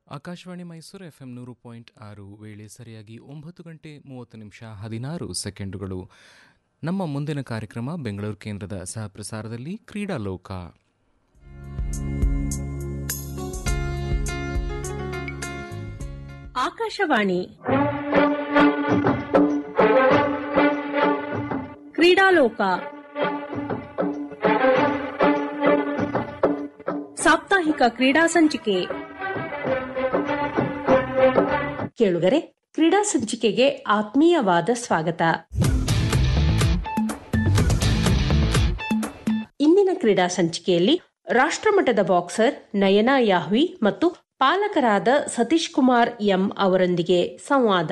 Akashvani Mysuru F M ನೂರು point ಆರು ವೇಳೆ ಸರಿಯಾಗಿ ಒಂಬತ್ತು ಗಂಟೆ ಮೂವತ್ತು ನಿಮಿಷ ಹದಿನಾರು ಸೆಕೆಂಡುಗಳು ನಮ್ಮ ಮುಂದಿನ ಕಾರ್ಯಕ್ರಮ ಬೆಂಗಳೂರು ಕೇಂದ್ರದ ಸಹಪ್ರಸಾರದಲ್ಲಿ ಕ್ರೀಡಾಲೋಕ ಆಕಾಶವಾಣಿ ಕ್ರೀಡಾಲೋಕ ಸಾಪ್ತಾಹಿಕ ಕ್ರೀಡಾ ಸಂಚಿಕೆ ಕೇಳುಗರೆ ಕ್ರೀಡಾ ಸಂಚಿಕೆಗೆ ಆತ್ಮೀಯವಾದ ಸ್ವಾಗತ ಇಂದಿನ ಕ್ರೀಡಾ ಸಂಚಿಕೆಯಲ್ಲಿ ರಾಷ್ಟ್ರಮಟ್ಟದ ಬಾಕ್ಸರ್ ನಯನಾ ಯಾಹ್ವಿ ಮತ್ತು ಪಾಲಕರಾದ ಸತೀಶ್ ಕುಮಾರ್ ಎಂ ಅವರೊಂದಿಗೆ ಸಂವಾದ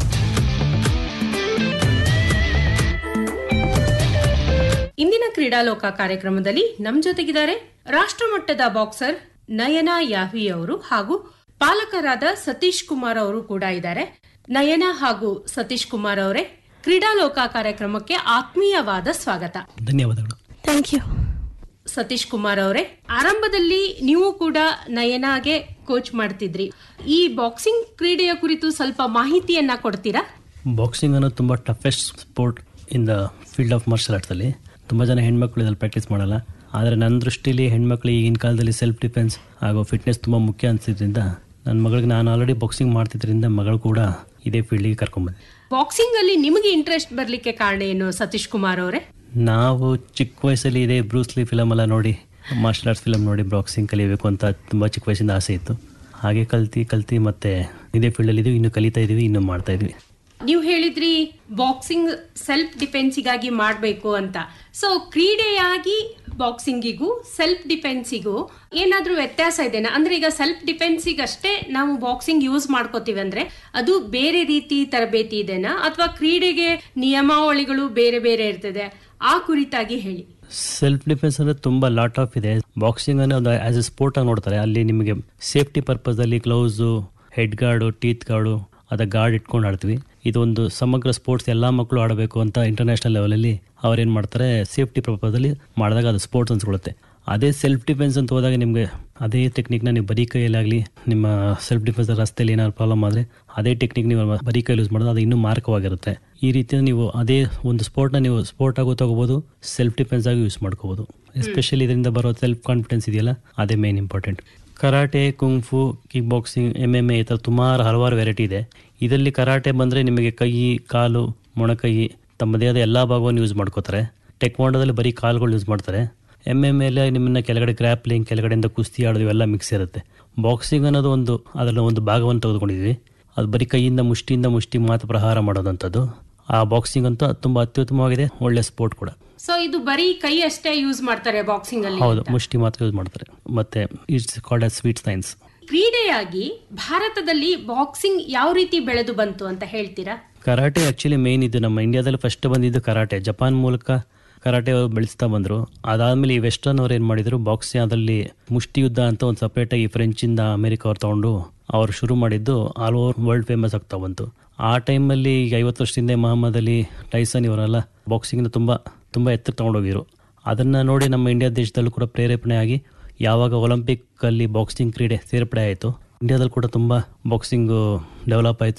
ಇಂದಿನ ಕ್ರೀಡಾಲೋಕ ಕಾರ್ಯಕ್ರಮದಲ್ಲಿ ನಮ್ ಜೊತೆಗಿದ್ದಾರೆ ರಾಷ್ಟ್ರಮಟ್ಟದ ಬಾಕ್ಸರ್ ನಯನಾ ಯಾಹ್ವಿ ಅವರು ಹಾಗೂ ಪಾಲಕರಾದ ಸತೀಶ್ ಕುಮಾರ್ ಅವರು ಕೂಡ ಇದ್ದಾರೆ ನಯನಾ ಹಾಗೂ ಸತೀಶ್ ಕುಮಾರ್ ಅವರೇ ಕ್ರೀಡಾಲೋಕ ಕಾರ್ಯಕ್ರಮಕ್ಕೆ ಆತ್ಮೀಯವಾದ ಸ್ವಾಗತ ಧನ್ಯವಾದಗಳು ಥ್ಯಾಂಕ್ ಯು ಸತೀಶ್ ಕುಮಾರ್ ಅವರೇ ಆರಂಭದಲ್ಲಿ ನೀವು ಕೂಡ ನಯನಾಗೆ ಕೋಚ್ ಮಾಡ್ತಿದ್ರಿ ಈ ಬಾಕ್ಸಿಂಗ್ ಕ್ರೀಡೆಯ ಕುರಿತು ಸ್ವಲ್ಪ ಮಾಹಿತಿಯನ್ನ ಕೊಡ್ತೀರಾ ಬಾಕ್ಸಿಂಗ್ ಅನ್ನೋದು ತುಂಬ toughest sport in the field of martial ಆರ್ಟ್ಸಲ್ಲಿ ತುಂಬ ಜನ ಹೆಣ್ಮಕ್ಳು ಇದ್ರಲ್ಲಿ ಪ್ರಾಕ್ಟೀಸ್ ಮಾಡಲ್ಲ ಆದರೆ ನನ್ನ ದೃಷ್ಟಿಲಿ ಹೆಣ್ಮಕ್ಳು ಈಗಿನ ಕಾಲದಲ್ಲಿ ಸೆಲ್ಫ್ ಡಿಫೆನ್ಸ್ ಹಾಗೂ ಫಿಟ್ನೆಸ್ ತುಂಬ ಮುಖ್ಯ ಅನಿಸಿದ್ರಿಂದ ನನ್ನ ಮಗಳಿಗೆ ನಾನು ಆಲ್ರೆಡಿ ಬಾಕ್ಸಿಂಗ್ ಮಾಡ್ತಿದ್ರಿಂದ ಮಗಳು ಕೂಡ ಇದೇ ಫೀಲ್ಡಿಗೆ ಕರ್ಕೊಂಬಂದೆ ಬಾಕ್ಸಿಂಗ್ ಅಲ್ಲಿ ನಿಮಗೆ ಇಂಟ್ರೆಸ್ಟ್ ಬರ್ಲಿಕ್ಕೆ ಕಾರಣ ಏನು ಸತೀಶ್ ಕುಮಾರ್ ಅವರೇ ನಾವು ಚಿಕ್ಕ ವಯಸ್ಸಲ್ಲಿ ಇದೇ ಬ್ರೂಸ್ಲಿ ಫಿಲಮ್ ಎಲ್ಲ ನೋಡಿ ಮಾರ್ಷಲ್ ಆರ್ಟ್ಸ್ ಫಿಲಮ್ ನೋಡಿ ಬಾಕ್ಸಿಂಗ್ ಕಲಿಬೇಕು ಅಂತ ತುಂಬ ಚಿಕ್ಕ ವಯಸ್ಸಿಂದ ಆಸೆ ಇತ್ತು ಹಾಗೆ ಕಲ್ತಿ ಕಲ್ತಿ ಮತ್ತೆ ಇದೇ ಫೀಲ್ಡಲ್ಲಿ ಇದೀವಿ ಇನ್ನು ಕಲಿತಾ ಇದೀವಿ ಇನ್ನು ಮಾಡ್ತಾ ಇದೀವಿ ನೀವು ಹೇಳಿದ್ರಿ ಬಾಕ್ಸಿಂಗ್ ಸೆಲ್ಫ್ ಡಿಫೆನ್ಸಿಗಾಗಿ ಮಾಡಬೇಕು ಅಂತ ಸೊ ಕ್ರೀಡೆಯಾಗಿ ಬಾಕ್ಸಿಂಗಿಗೂ ಸೆಲ್ಫ್ ಡಿಫೆನ್ಸಿಗೂ ಏನಾದ್ರೂ ವ್ಯತ್ಯಾಸ ಇದೆನಾ ಅಂದ್ರೆ ಈಗ ಸೆಲ್ಫ್ ಡಿಫೆನ್ಸಿಗಷ್ಟೇ ನಾವು ಬಾಕ್ಸಿಂಗ್ ಯೂಸ್ ಮಾಡ್ಕೋತೀವಿ ಅಂದ್ರೆ ಅದು ಬೇರೆ ರೀತಿ ತರಬೇತಿ ಇದೆನಾ ಅಥವಾ ಕ್ರೀಡೆಗೆ ನಿಯಮಾವಳಿಗಳು ಬೇರೆ ಬೇರೆ ಇರ್ತದೆ ಆ ಕುರಿತಾಗಿ ಹೇಳಿ ಸೆಲ್ಫ್ ಡಿಫೆನ್ಸ್ ಅಂದ್ರೆ ತುಂಬಾ ಲಾಟ್ ಆಫ್ ಇದೆ ಬಾಕ್ಸಿಂಗ್ ಅನ್ನೋ ಒಂದು ಆಸ್ ಎ ಸ್ಪೋರ್ಟ್ ಆಗಿ ನೋಡ್ತಾರೆ ಅಲ್ಲಿ ನಿಮಗೆ ಸೇಫ್ಟಿ ಪರ್ಪಸ್ ಅಲ್ಲಿ gloves head guard teeth guard ಅದ ಗಾರ್ಡ್ ಇಟ್ಕೊಂಡು ಆಡ್ತೀವಿ ಇದೊಂದು ಸಮಗ್ರ ಸ್ಪೋರ್ಟ್ಸ್ ಎಲ್ಲಾ ಮಕ್ಕಳು ಆಡಬೇಕು ಅಂತ ಇಂಟರ್ನ್ಯಾಷನಲ್ ಲೆವೆಲಲ್ಲಿ ಅವ್ರೇನ್ ಮಾಡ್ತಾರೆ ಸೇಫ್ಟಿ ಪರ್ಪಸ್ ಅಲ್ಲಿ ಮಾಡಿದಾಗ ಅದು ಸ್ಪೋರ್ಟ್ಸ್ ಅನ್ಸ್ಕೊಳ್ಳುತ್ತೆ ಅದೇ ಸೆಲ್ಫ್ ಡಿಫೆನ್ಸ್ ಅಂತ ಹೋದಾಗ ನಿಮಗೆ ಅದೇ ಟೆಕ್ನಿಕ್ನ ನೀವು ಬರೀ ಕೈಯಲ್ಲಾಗಲಿ ನಿಮ್ಮ ಸೆಲ್ಫ್ ಡಿಫೆನ್ಸ್ ರಸ್ತೆಯಲ್ಲಿ ಏನಾದ್ರು ಪ್ರಾಬ್ಲಮ್ ಆದರೆ ಅದೇ ಟೆಕ್ನಿಕ್ ನೀವು ಬರೀ ಕೈಯಲ್ಲಿ ಯೂಸ್ ಮಾಡೋದು ಅದು ಇನ್ನೂ ಮಾರ್ಕವಾಗಿರುತ್ತೆ ಈ ರೀತಿ ನೀವು ಅದೇ ಒಂದು ಸ್ಪೋರ್ಟ್ನ ನೀವು ಸ್ಪೋರ್ಟ್ ಆಗೋ ತಗೋಬಹುದು ಸೆಲ್ಫ್ ಡಿಫೆನ್ಸ್ ಆಗಿ ಯೂಸ್ ಮಾಡ್ಕೋಬಹುದು ಎಸ್ಪೆಷಲಿ ಇದರಿಂದ ಬರೋ ಸೆಲ್ಫ್ ಕಾನ್ಫಿಡೆನ್ಸ್ ಇದೆಯಲ್ಲ ಅದೇ main important karate kung fu kick boxing M M A ಈ ಥರ ಸುಮಾರು ಹಲವಾರು ವೆರೈಟಿ ಇದೆ ಇದರಲ್ಲಿ ಕರಾಟೆ ಬಂದರೆ ನಿಮಗೆ ಕೈ ಕಾಲು ಮೊಣಕೈ ತಮ್ಮ ದೇಹದ ಎಲ್ಲ ಭಾಗವನ್ನು ಯೂಸ್ ಮಾಡ್ಕೋತಾರೆ ಟೆಕ್ವಾಂಡೋದಲ್ಲಿ ಬರೀ ಕಾಲುಗಳು ಯೂಸ್ ಮಾಡ್ತಾರೆ ಎಮ್ ಎಮ್ ಎಲ್ ನಿಮ್ಮನ್ನ ಕೆಳಗಡೆ ಗ್ರ್ಯಾಪ್ಲಿಂಗ್ ಕೆಳಗಡೆಯಿಂದ ಕುಸ್ತಿ ಆಡೋದು ಇವೆಲ್ಲ ಮಿಕ್ಸ್ ಇರುತ್ತೆ ಬಾಕ್ಸಿಂಗ್ ಅನ್ನೋದು ಒಂದು ಅದರ ಒಂದು ಭಾಗವನ್ನು ತೆಗೆದುಕೊಂಡಿದ್ವಿ ಅದು ಬರೀ ಕೈಯಿಂದ ಮುಷ್ಟಿಯಿಂದ ಮುಷ್ಟಿ ಮಾತ್ರ ಪ್ರಹಾರ ಮಾಡೋದಂಥದ್ದು ಆ ಬಾಕ್ಸಿಂಗ್ ಅಂತೂ ತುಂಬ ಅತ್ಯುತ್ತಮವಾಗಿದೆ ಒಳ್ಳೆ ಸ್ಪೋರ್ಟ್ ಕೂಡ ಸೊ ಇದು ಬರೀ ಕೈ ಅಷ್ಟೇ ಯೂಸ್ ಮಾಡ್ತಾರೆ ಬಾಕ್ಸಿಂಗ್ ಅಲ್ಲಿ ಹೌದು ಮುಷ್ಟಿ ಮಾತ್ರ ಯೂಸ್ ಮಾಡ್ತಾರೆ ಮತ್ತೆ it's called as sweet science ಕ್ರೀಡೆಯಾಗಿ ಭಾರತದಲ್ಲಿ ಬಾಕ್ಸಿಂಗ್ ಯಾವ ರೀತಿ ಬೆಳೆದು ಬಂತು ಅಂತ ಹೇಳ್ತೀರಾ ಕರಾಟೆ ಆಕ್ಚುಲಿ ಮೇನ್ ಇದು ನಮ್ಮ ಇಂಡಿಯಾದಲ್ಲಿ ಫಸ್ಟ್ ಬಂದಿದ್ದು ಕರಾಟೆ ಜಪಾನ್ ಮೂಲಕ ಕರಾಟೆ ಅವ್ರು ಬೆಳೆಸ್ತಾ ಬಂದರು ಅದಾದ್ಮೇಲೆ ಈ ವೆಸ್ಟರ್ನ್ ಅವ್ರು ಏನು ಮಾಡಿದ್ರು ಬಾಕ್ಸಿಂಗ್ ಅದರಲ್ಲಿ ಮುಷ್ಟಿ ಯುದ್ಧ ಅಂತ ಒಂದು ಸಪ್ರೇಟಾಗಿ ಫ್ರೆಂಚಿಂದ ಅಮೆರಿಕ ಅವ್ರು ತಗೊಂಡು ಅವ್ರು ಶುರು ಮಾಡಿದ್ದು ಆಲ್ ಓವರ್ ವರ್ಲ್ಡ್ ಫೇಮಸ್ ಆಗ್ತಾ ಬಂತು ಆ ಟೈಮಲ್ಲಿ ಈಗ ಐವತ್ತು ವರ್ಷದಿಂದ ಮಹಮ್ಮದ್ ಅಲಿ ಟೈಸನ್ ಇವರೆಲ್ಲ ಬಾಕ್ಸಿಂಗ್ನ ತುಂಬ ತುಂಬ ಎತ್ತರ ತಗೊಂಡೋಗಿರು ಅದನ್ನು ನೋಡಿ ನಮ್ಮ ಇಂಡಿಯಾ ದೇಶದಲ್ಲೂ ಕೂಡ ಪ್ರೇರೇಪಣೆ ಆಗಿ ಯಾವಾಗ ಒಲಿಂಪಿಕ್ ಅಲ್ಲಿ ಬಾಕ್ಸಿಂಗ್ ಕ್ರೀಡೆ ಸೇರ್ಪಡೆ ಆಯಿತು ಇಂಡಿಯಾದಲ್ಲಿ ಕೂಡ ತುಂಬ ಬಾಕ್ಸಿಂಗ್ ಡೆವಲಪ್ ಆಯಿತು